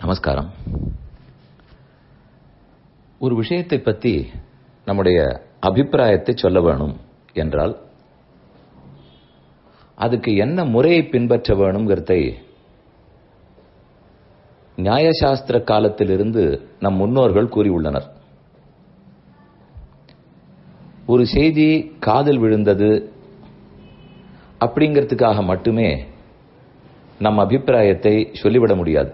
நமஸ்காரம் ஒரு விஷயத்தை பற்றி நம்முடைய அபிப்பிராயத்தை சொல்ல வேணும் என்றால் அதுக்கு என்ன முறையை பின்பற்ற வேணுங்கிறதை நியாயசாஸ்திர காலத்திலிருந்து நம் முன்னோர்கள் கூறியுள்ளனர் ஒரு செய்தி காதில் விழுந்தது அப்படிங்கிறதுக்காக மட்டுமே நம் அபிப்பிராயத்தை சொல்லிவிட முடியாது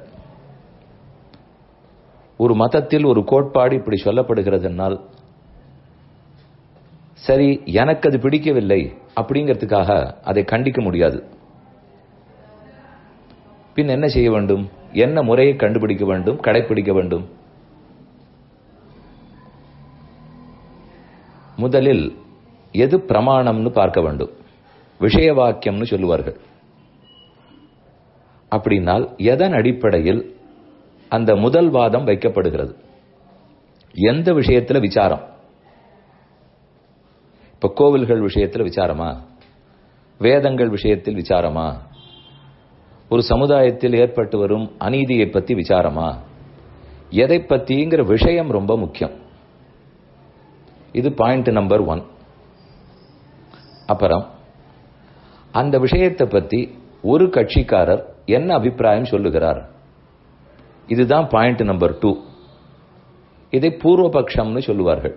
ஒரு மதத்தில் ஒரு கோட்பாடு இப்படி சொல்லப்படுகிறதுனால் சரி எனக்கு அது பிடிக்கவில்லை அப்படிங்கிறதுக்காக அதை கண்டிக்க முடியாது பின் என்ன செய்ய வேண்டும் என்ன முறையை கண்டுபிடிக்க வேண்டும் கடைபிடிக்க வேண்டும் முதலில் எது பிரமாணம்னு பார்க்க வேண்டும் விஷய வாக்கியம்னு சொல்லுவார்கள் அப்படின்னால் எதன் அடிப்படையில் அந்த முதல் வாதம் வைக்கப்படுகிறது எந்த விஷயத்துல விசாரம் இப்ப கோவில்கள் விஷயத்தில் விசாரமா வேதங்கள் விஷயத்தில் விசாரமா ஒரு சமுதாயத்தில் ஏற்பட்டு வரும் அநீதியை பத்தி விசாரமா எதை பத்திங்கிற விஷயம் ரொம்ப முக்கியம் இது பாயிண்ட் நம்பர் ஒன் அப்புறம் அந்த விஷயத்தை பத்தி ஒரு கட்சிக்காரர் என்ன அபிப்பிராயம் சொல்லுகிறார் இதுதான் பாயிண்ட் நம்பர் டூ இதை பூர்வபக்ஷம்னு சொல்லுவார்கள்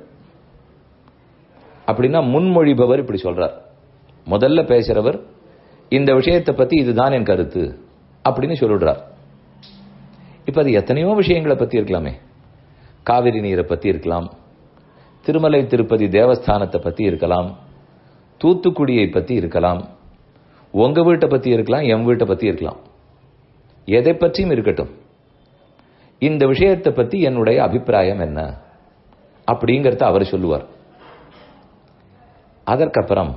அப்படின்னா முன்மொழிபவர் இப்படி சொல்றார் முதல்ல பேசுறவர் இந்த விஷயத்தை பத்தி இதுதான் என் கருத்து அப்படின்னு சொல்லிடுறார் இப்ப அது எத்தனையோ விஷயங்களை பத்தி இருக்கலாமே காவிரி நீரை பத்தி இருக்கலாம் திருமலை திருப்பதி தேவஸ்தானத்தை பத்தி இருக்கலாம் தூத்துக்குடியை பத்தி இருக்கலாம் உங்க வீட்டை பத்தி இருக்கலாம் என் வீட்டை பத்தி இருக்கலாம் எதை பற்றியும் இருக்கட்டும் இந்த விஷயத்தை பத்தி என்னுடைய அபிப்பிராயம் என்ன அப்படிங்கறத அவர் சொல்லுவார் அதற்கப்புறம்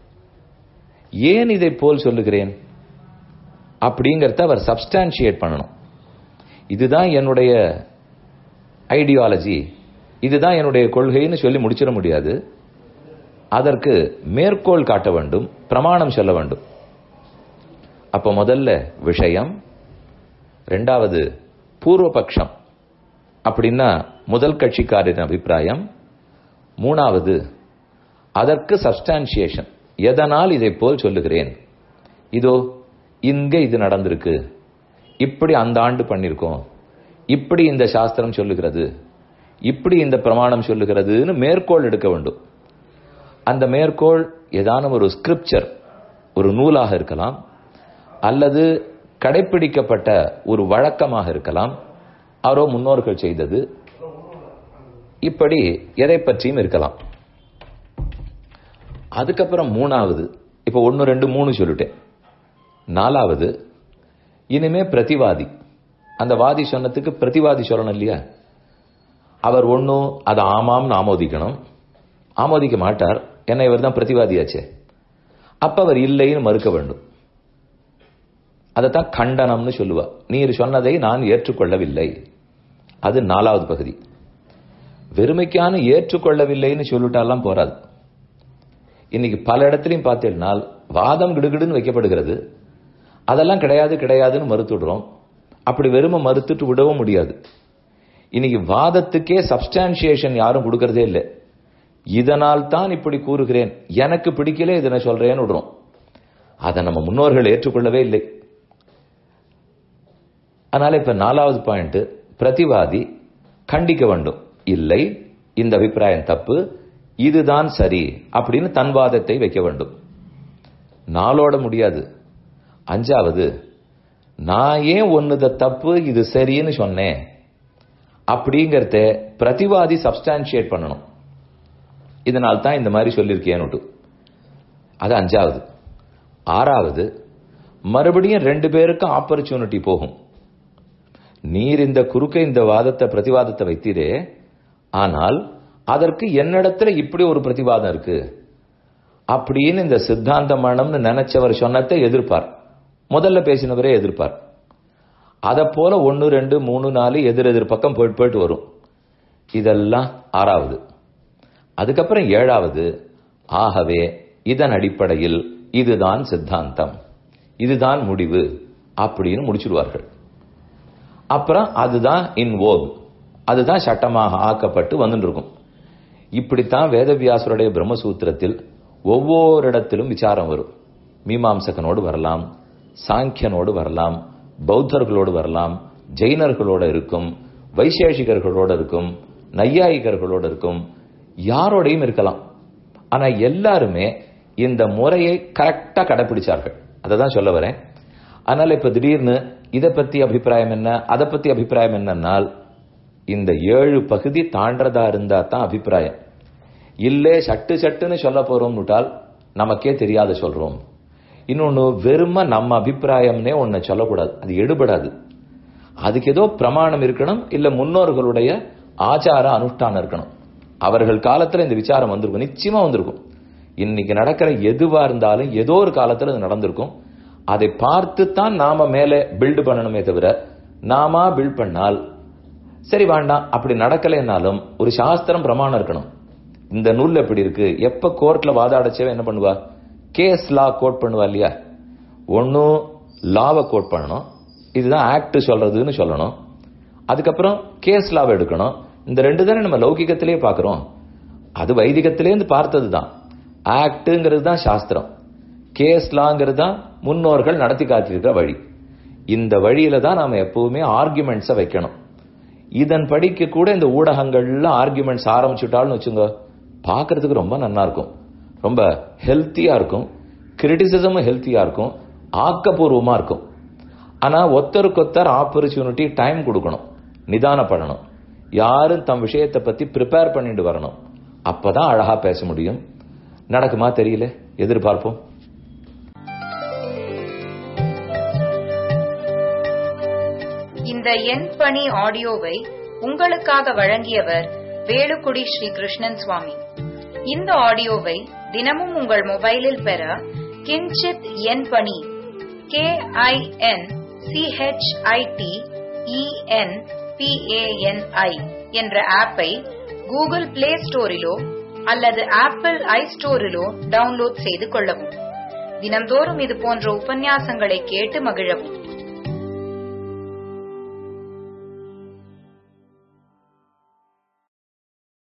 ஏன் இதை போல் சொல்லுகிறேன் அப்படிங்கறத அவர் சப்ஸ்டான்சியேட் பண்ணணும் இதுதான் என்னுடைய ஐடியாலஜி இதுதான் என்னுடைய கொள்கைன்னு சொல்லி முடிச்சிட முடியாது அதற்கு மேற்கோள் காட்ட வேண்டும் பிரமாணம் சொல்ல வேண்டும் அப்ப முதல்ல விஷயம் ரெண்டாவது பூர்வபக்ஷம் அப்படின்னா முதல் கட்சிக்காரின் அபிப்பிராயம் மூணாவது அதற்கு சப்ஸ்டான்சியேஷன் எதனால் இதை போல் சொல்லுகிறேன் இதோ இங்க இது நடந்திருக்கு இப்படி அந்த ஆண்டு பண்ணிருக்கோம் இப்படி இந்த சாஸ்திரம் சொல்லுகிறது இப்படி இந்த பிரமாணம் சொல்லுகிறதுன்னு மேற்கோள் எடுக்க வேண்டும் அந்த மேற்கோள் ஏதான ஒரு ஸ்கிரிப்சர் ஒரு நூலாக இருக்கலாம் அல்லது கடைபிடிக்கப்பட்ட ஒரு வழக்கமாக இருக்கலாம் அவரோ முன்னோர்கள் செய்தது இப்படி எதை பற்றியும் இருக்கலாம் அதுக்கப்புறம் மூணாவது இப்ப ஒன்னு ரெண்டு மூணு சொல்லிட்டேன் நாலாவது இனிமே பிரதிவாதி அந்த வாதி சொன்னதுக்கு பிரதிவாதி சொல்லணும் இல்லையா அவர் ஒன்னும் அதை ஆமாம்னு ஆமோதிக்கணும் ஆமோதிக்க மாட்டார் என்ன இவர் தான் பிரதிவாதியாச்சே அப்ப அவர் இல்லைன்னு மறுக்க வேண்டும் அதைத்தான் கண்டனம்னு சொல்லுவா நீர் சொன்னதை நான் ஏற்றுக்கொள்ளவில்லை அது நாலாவது பகுதி வெறுமைக்கான ஏற்றுக்கொள்ளவில்லைன்னு சொல்லிட்டாலாம் போறாது இன்னைக்கு பல இடத்துலையும் பார்த்தீங்கன்னால் வாதம் கிடுகிடுன்னு வைக்கப்படுகிறது அதெல்லாம் கிடையாது கிடையாதுன்னு மறுத்துடுறோம் அப்படி வெறுமை மறுத்துட்டு விடவும் முடியாது இன்னைக்கு வாதத்துக்கே சப்ஸ்டான்சியேஷன் யாரும் கொடுக்கறதே இல்லை இதனால் தான் இப்படி கூறுகிறேன் எனக்கு பிடிக்கல இதனை சொல்றேன்னு விடுறோம் அதை நம்ம முன்னோர்கள் ஏற்றுக்கொள்ளவே இல்லை அதனால இப்ப நாலாவது பாயிண்ட் பிரதிவாதி கண்டிக்க வேண்டும் இல்லை இந்த அபிப்பிராயம் தப்பு இதுதான் சரி அப்படின்னு தன் வாதத்தை வைக்க வேண்டும் நாளோட முடியாது அஞ்சாவது நான் ஏன் ஒன்னுத தப்பு இது சரின்னு சொன்னேன் அப்படிங்கறத பிரதிவாதி சப்ஸ்டான்சியேட் பண்ணணும் இதனால் தான் இந்த மாதிரி சொல்லியிருக்கேன்னு அது அஞ்சாவது ஆறாவது மறுபடியும் ரெண்டு பேருக்கும் ஆப்பர்ச்சுனிட்டி போகும் நீர் இந்த குறுக்க இந்த வாதத்தை பிரதிவாதத்தை வைத்தீரே ஆனால் அதற்கு என்னிடத்துல இப்படி ஒரு பிரதிவாதம் இருக்கு அப்படின்னு இந்த சித்தாந்த மனம்னு நினைச்சவர் சொன்னதை எதிர்ப்பார் முதல்ல பேசினவரே எதிர்ப்பார் அதை போல ஒன்னு ரெண்டு மூணு நாலு எதிர் எதிர் பக்கம் போயிட்டு போயிட்டு வரும் இதெல்லாம் ஆறாவது அதுக்கப்புறம் ஏழாவது ஆகவே இதன் அடிப்படையில் இதுதான் சித்தாந்தம் இதுதான் முடிவு அப்படின்னு முடிச்சிடுவார்கள் அப்புறம் அதுதான் இன் ஓக் அதுதான் சட்டமாக ஆக்கப்பட்டு வந்துட்டு இருக்கும் இப்படித்தான் வேதவியாசருடைய பிரம்மசூத்திரத்தில் ஒவ்வொரு இடத்திலும் விசாரம் வரும் மீமாம்சகனோடு வரலாம் சாங்கியனோடு வரலாம் பௌத்தர்களோடு வரலாம் ஜெயினர்களோட இருக்கும் வைசேஷிகர்களோட இருக்கும் நையாயிகர்களோட இருக்கும் யாரோடையும் இருக்கலாம் ஆனா எல்லாருமே இந்த முறையை கரெக்டா கடைபிடிச்சார்கள் அதை தான் சொல்ல வரேன் அதனால இப்ப திடீர்னு இதை பத்தி அபிப்பிராயம் என்ன அதை பத்தி அபிப்பிராயம் என்னன்னால் இந்த ஏழு பகுதி தாண்டதா இருந்தா தான் அபிப்பிராயம் இல்லே சட்டு சட்டுன்னு சொல்ல போறோம்னுட்டால் நமக்கே தெரியாத சொல்றோம் இன்னொன்னு வெறும நம்ம அபிப்பிராயம்னே ஒன்னு சொல்லக்கூடாது அது எடுபடாது அதுக்கு ஏதோ பிரமாணம் இருக்கணும் இல்ல முன்னோர்களுடைய ஆச்சார அனுஷ்டானம் இருக்கணும் அவர்கள் காலத்துல இந்த விசாரம் வந்திருக்கும் நிச்சயமா வந்திருக்கும் இன்னைக்கு நடக்கிற எதுவா இருந்தாலும் ஏதோ ஒரு காலத்துல அது நடந்திருக்கும் அதை பார்த்து தான் நாம மேலே பில்டு பண்ணணுமே தவிர நாமா பில்ட் பண்ணால் சரி வேண்டாம் அப்படி நடக்கலைன்னாலும் ஒரு சாஸ்திரம் பிரமாணம் இருக்கணும் இந்த நூல் எப்படி இருக்கு எப்ப கோர்ட்ல வாதாடச்சவே என்ன பண்ணுவா கேஸ் லா கோட் பண்ணுவா இல்லையா ஒன்னும் லாவை கோட் பண்ணணும் இதுதான் ஆக்ட் சொல்றதுன்னு சொல்லணும் அதுக்கப்புறம் கேஸ் லாவை எடுக்கணும் இந்த ரெண்டு தானே நம்ம லௌகிகத்திலேயே பார்க்கிறோம் அது வைதிகத்திலேருந்து பார்த்தது தான் ஆக்டுங்கிறது தான் சாஸ்திரம் கேஸ் லாங்கிறது தான் முன்னோர்கள் நடத்தி காத்திருக்கிற வழி இந்த வழியில தான் நாம எப்பவுமே ஆர்குமெண்ட்ஸை வைக்கணும் இதன் படிக்கு கூட இந்த ஊடகங்கள்ல ஆர்குமெண்ட்ஸ் ஆரம்பிச்சுட்டாலும் வச்சுங்க பார்க்கறதுக்கு ரொம்ப நல்லா இருக்கும் ரொம்ப ஹெல்த்தியா இருக்கும் கிரிட்டிசிசமும் ஹெல்த்தியா இருக்கும் ஆக்கப்பூர்வமா இருக்கும் ஆனா ஒத்தருக்கொத்தர் ஆப்பர்ச்சுனிட்டி டைம் கொடுக்கணும் நிதானப்படணும் யாரும் தம் விஷயத்தை பத்தி ப்ரிப்பேர் பண்ணிட்டு வரணும் அப்பதான் அழகா பேச முடியும் நடக்குமா தெரியல எதிர்பார்ப்போம் இந்த எண் பணி ஆடியோவை உங்களுக்காக வழங்கியவர் வேலுக்குடி ஸ்ரீ கிருஷ்ணன் சுவாமி இந்த ஆடியோவை தினமும் உங்கள் மொபைலில் பெற கிஞ்சித் எண் பணி கே ஐ என் சிஹெச்ஐடி இஎன் பிஏஎன்ஐ என்ற ஆப்பை கூகுள் பிளே ஸ்டோரிலோ அல்லது ஆப்பிள் ஐ ஸ்டோரிலோ டவுன்லோட் செய்து கொள்ளவும் தினம்தோறும் இது போன்ற உபன்யாசங்களை கேட்டு மகிழவும்